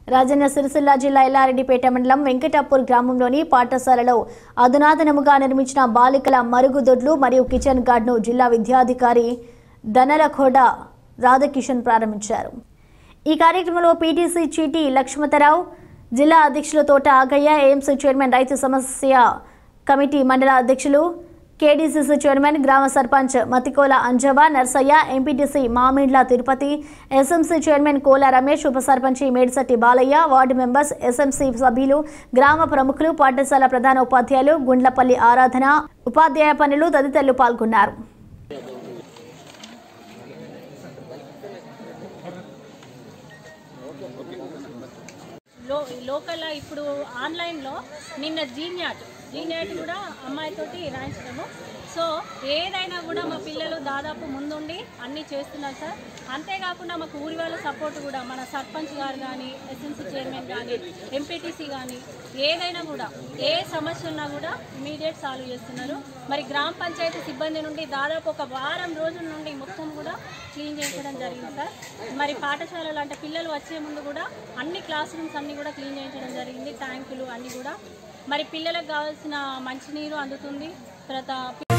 రాజన్న సిరిసిల్ల జిల్లా ఎల్లారెడ్డిపేట మండలం వెంకటాపూర్ గ్రామంలోని పాఠశాలలో అధునాతనముగా నిర్మించిన బాలికల మరుగుదొడ్లు మరియు కిచెన్ గార్డ్ను జిల్లా విద్యాధికారి దనలఖోడ రాధాకిషన్ ప్రారంభించారు ఈ కార్యక్రమంలో పీటీసీ చీటి లక్ష్మణరావు జిల్లా అధ్యక్షులు తోట ఆగయ్య ఏఎంసీ చైర్మన్ రైతు సమస్య కమిటీ మండల అధ్యక్షులు కేడీసీసీ చైర్మన్ గ్రామ sarpanch Mathikola Anjava Narsaiah MPTC Mamindla Tirupati SMC chairman Kola Ramesh ఉప సర్పంచి Medishetti Balaiah ward members SMC సభ్యులు గ్రామ ప్రముఖులు పాఠశాల ప్రధాన ఉపాధ్యాయులు గుండ్లపల్లి ఆరాధన ఉపాధ్యాయ పనులు తదితరులు పాల్గొన్నారు లో లోకల్ ఇప్పుడు ఆన్లైన్లో నిన్న జీన్యాట్ జీన్యాట్ కూడా అమ్మాయితోటి రాయించడము సో ఏదైనా కూడా మా పిల్లలు దాదాపు ముందుండి అన్నీ చేస్తున్నారు సార్ అంతేకాకుండా మాకు ఊరి వాళ్ళ సపోర్ట్ కూడా మన సర్పంచ్ గారు కానీ ఎస్ఎంసీ చైర్మన్ కానీ ఎంపీటీసీ కానీ ఏదైనా కూడా ఏ సమస్య ఉన్నా కూడా ఇమీడియట్ సాల్వ్ చేస్తున్నారు మరి గ్రామ పంచాయతీ సిబ్బంది నుండి దాదాపు ఒక వారం రోజుల నుండి మొత్తం కూడా క్లీన్ చేయించడం జరిగింది సార్ మరి పాఠశాలలు అంటే పిల్లలు వచ్చే ముందు కూడా అన్ని క్లాస్ రూమ్స్ అన్ని కూడా క్లీన్ చేయించడం జరిగింది ట్యాంకులు అన్నీ కూడా మరి పిల్లలకు కావాల్సిన మంచినీరు అందుతుంది తర్వాత